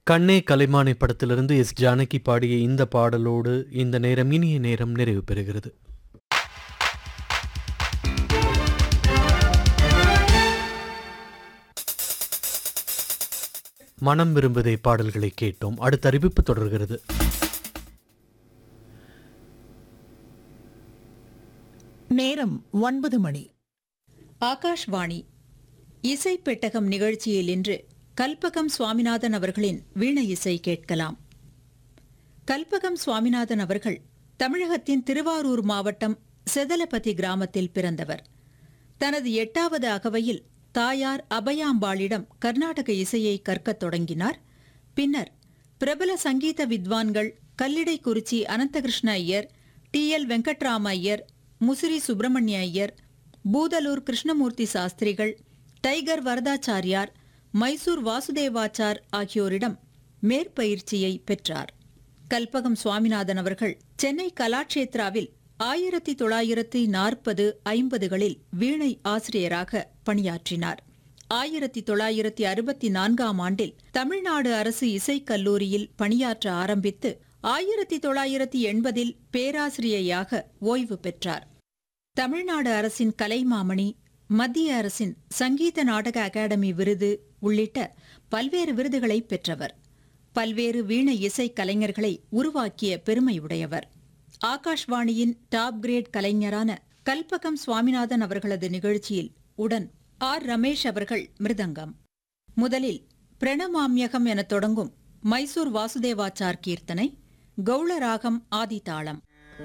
கண்ணே கலைமானை படத்திலிருந்து எஸ் ஜானகி பாடிய இந்த பாடலோடு இந்த நேரம் இனிய நேரம் நிறைவு பெறுகிறது மனம் விரும்புதை பாடல்களை கேட்டோம் அடுத்த அறிவிப்பு தொடர்கிறது நேரம் ஒன்பது மணி ஆகாஷ்வாணி இசை பெட்டகம் நிகழ்ச்சியில் இன்று கல்பகம் சுவாமிநாதன் அவர்களின் வீண இசை கேட்கலாம் கல்பகம் சுவாமிநாதன் அவர்கள் தமிழகத்தின் திருவாரூர் மாவட்டம் செதலபதி கிராமத்தில் பிறந்தவர் தனது எட்டாவது அகவையில் தாயார் அபயாம்பாளிடம் கர்நாடக இசையை கற்கத் தொடங்கினார் பின்னர் பிரபல சங்கீத வித்வான்கள் Kallidaikurichi Ananthakrishna Iyer T L Venkatrama Iyer Musiri Subramania Iyer Budalur Krishnamurthy Sastrigal Tiger Varadachariar Mysore Vasudevachar ஆகியோரிடம் மேற்பயிற்சியை பெற்றார் கல்பகம் சுவாமிநாதன் அவர்கள் சென்னை கலாட்சேத்ராவில் ஆயிரத்தி தொள்ளாயிரத்தி நாற்பது ஐம்பதுகளில் வீணை ஆசிரியராக பணியாற்றினார் ஆயிரத்தி தொள்ளாயிரத்தி அறுபத்தி நான்காம் ஆண்டில் தமிழ்நாடு அரசு இசைக் கல்லூரியில் பணியாற்ற ஆரம்பித்து ஆயிரத்தி தொள்ளாயிரத்தி எண்பதில் பேராசிரியையாக ஓய்வு பெற்றார் தமிழ்நாடு அரசின் கலைமாமணி மத்திய அரசின் சங்கீத நாடக அகாடமி விருது உள்ளிட்ட பல்வேறு விருதுகளை பெற்றவர் பல்வேறு வீண இசை கலைஞர்களை உருவாக்கிய பெருமையுடையவர் ஆகாஷ்வாணியின் டாப் கிரேட் கலைஞரான கல்பகம் சுவாமிநாதன் அவர்களது நிகழ்ச்சியில் உடன் ஆர் ரமேஷ் அவர்கள் மிருதங்கம் முதலில் பிரணமாம்யகம் எனத் தொடங்கும் மைசூர் வாசுதேவாச்சார் கீர்த்தனை கௌளராகம் ஆதிதாளம்